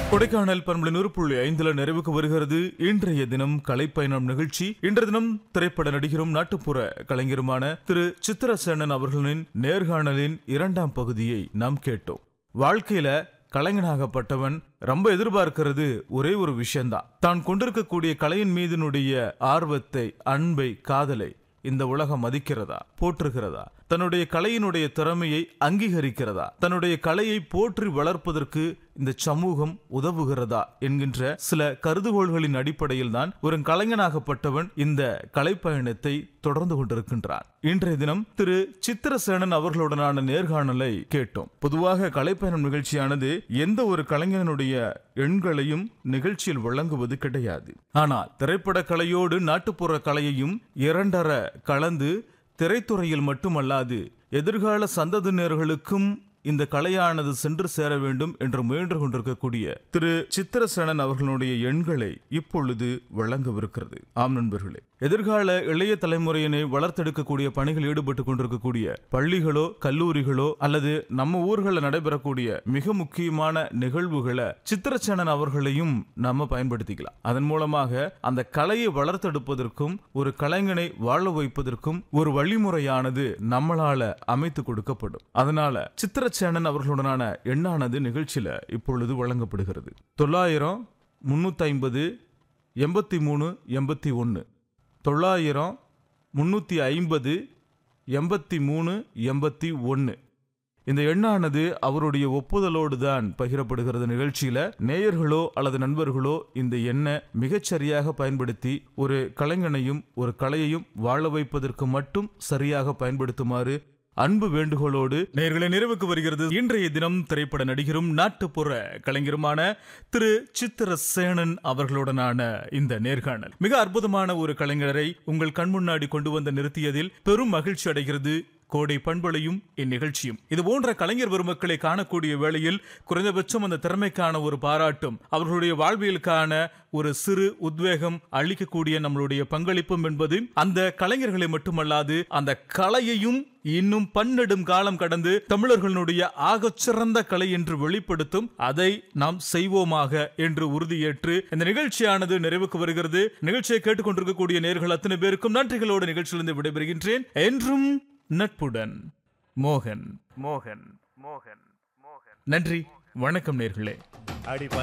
கொடைக்கானல் பண்புல நூறு புள்ளி ஐந்துல நிறைவுக்கு வருகிறது இன்றைய தினம் கலைப்பயணம் நிகழ்ச்சி இன்றைய தினம் திரைப்பட நடிகரும் நாட்டுப்புற கலைஞருமான திரு சித்திரசேனன் அவர்களின் நேர்காணலின் இரண்டாம் பகுதியை நாம் கேட்டோம் வாழ்க்கையில கலைஞனாகப்பட்டவன் ரொம்ப எதிர்பார்க்கிறது ஒரே ஒரு விஷயம்தான் தான் கொண்டிருக்கக்கூடிய கலையின் மீதினுடைய ஆர்வத்தை அன்பை காதலை இந்த உலகம் மதிக்கிறதா போற்றுகிறதா தன்னுடைய கலையினுடைய திறமையை அங்கீகரிக்கிறதா தன்னுடைய கலையை போற்றி வளர்ப்பதற்கு இந்த சமூகம் உதவுகிறதா என்கின்ற சில கருதுகோள்களின் அடிப்படையில் தான் ஒரு கலைஞனாகப்பட்டவன் இந்த கலைப்பயணத்தை தொடர்ந்து கொண்டிருக்கின்றான் இன்றைய தினம் திரு சித்திரசேனன் அவர்களுடனான நேர்காணலை கேட்டோம் பொதுவாக கலைப்பயணம் நிகழ்ச்சியானது எந்த ஒரு கலைஞனுடைய எண்களையும் நிகழ்ச்சியில் வழங்குவது கிடையாது ஆனால் திரைப்பட கலையோடு நாட்டுப்புற கலையையும் இரண்டர கலந்து திரைத்துறையில் மட்டுமல்லாது எதிர்கால சந்ததியினர்களுக்கும் இந்த கலையானது சென்று சேர வேண்டும் என்று முயன்று கொண்டிருக்கக்கூடிய திரு சித்திரசேனன் அவர்களுடைய எண்களை இப்பொழுது வழங்கவிருக்கிறது ஆம் நண்பர்களே எதிர்கால இளைய தலைமுறையினை வளர்த்தெடுக்கக்கூடிய பணிகள் ஈடுபட்டு கொண்டிருக்கக்கூடிய பள்ளிகளோ கல்லூரிகளோ அல்லது நம்ம ஊர்களில் நடைபெறக்கூடிய மிக முக்கியமான நிகழ்வுகளை சித்திரசேனன் அவர்களையும் நம்ம பயன்படுத்திக்கலாம் அதன் மூலமாக அந்த கலையை வளர்த்தெடுப்பதற்கும் ஒரு கலைஞனை வாழ வைப்பதற்கும் ஒரு வழிமுறையானது நம்மளால அமைத்து கொடுக்கப்படும் அதனால சித்திரசேனன் அவர்களுடனான எண்ணானது நிகழ்ச்சியில இப்பொழுது வழங்கப்படுகிறது தொள்ளாயிரம் முன்னூத்தி ஐம்பது எண்பத்தி மூணு எண்பத்தி ஒன்று தொள்ளாயிரம் முன்னூற்றி ஐம்பது எண்பத்தி மூணு எண்பத்தி ஒன்று இந்த எண்ணானது அவருடைய ஒப்புதலோடு தான் பகிரப்படுகிறது நிகழ்ச்சியில நேயர்களோ அல்லது நண்பர்களோ இந்த எண்ணை மிகச்சரியாக பயன்படுத்தி ஒரு கலைஞனையும் ஒரு கலையையும் வாழ வைப்பதற்கு மட்டும் சரியாக பயன்படுத்துமாறு அன்பு வேண்டுகோளோடு நேர்களை நிறைவுக்கு வருகிறது இன்றைய தினம் திரைப்பட நடிகரும் நாட்டுப்புற கலைஞருமான திரு சித்திரசேனன் அவர்களுடனான இந்த நேர்காணல் மிக அற்புதமான ஒரு கலைஞரை உங்கள் கண் முன்னாடி கொண்டு வந்து நிறுத்தியதில் பெரும் மகிழ்ச்சி அடைகிறது கோடை பண்பலையும் இந்நிகழ்ச்சியும் இது போன்ற கலைஞர் பெருமக்களை காணக்கூடிய வேளையில் குறைந்தபட்சம் அந்த திறமைக்கான ஒரு பாராட்டும் அவர்களுடைய வாழ்வியலுக்கான ஒரு சிறு உத்வேகம் அளிக்கக்கூடிய நம்மளுடைய பங்களிப்பும் என்பது அந்த கலைஞர்களை மட்டுமல்லாது அந்த கலையையும் இன்னும் பன்னெடும் காலம் கடந்து தமிழர்களுடைய ஆகச்சிறந்த கலை என்று வெளிப்படுத்தும் அதை நாம் செய்வோமாக என்று உறுதியேற்று இந்த நிகழ்ச்சியானது நிறைவுக்கு வருகிறது நிகழ்ச்சியை கேட்டுக்கொண்டிருக்கக்கூடிய நேர்கள் அத்தனை பேருக்கும் நன்றிகளோடு நிகழ்ச்சியிலிருந்து விடைபெறுகின்றேன் என்றும் நட்புடன் மோகன் மோகன் மோகன் மோகன் நன்றி வணக்கம் நேர்களே அடி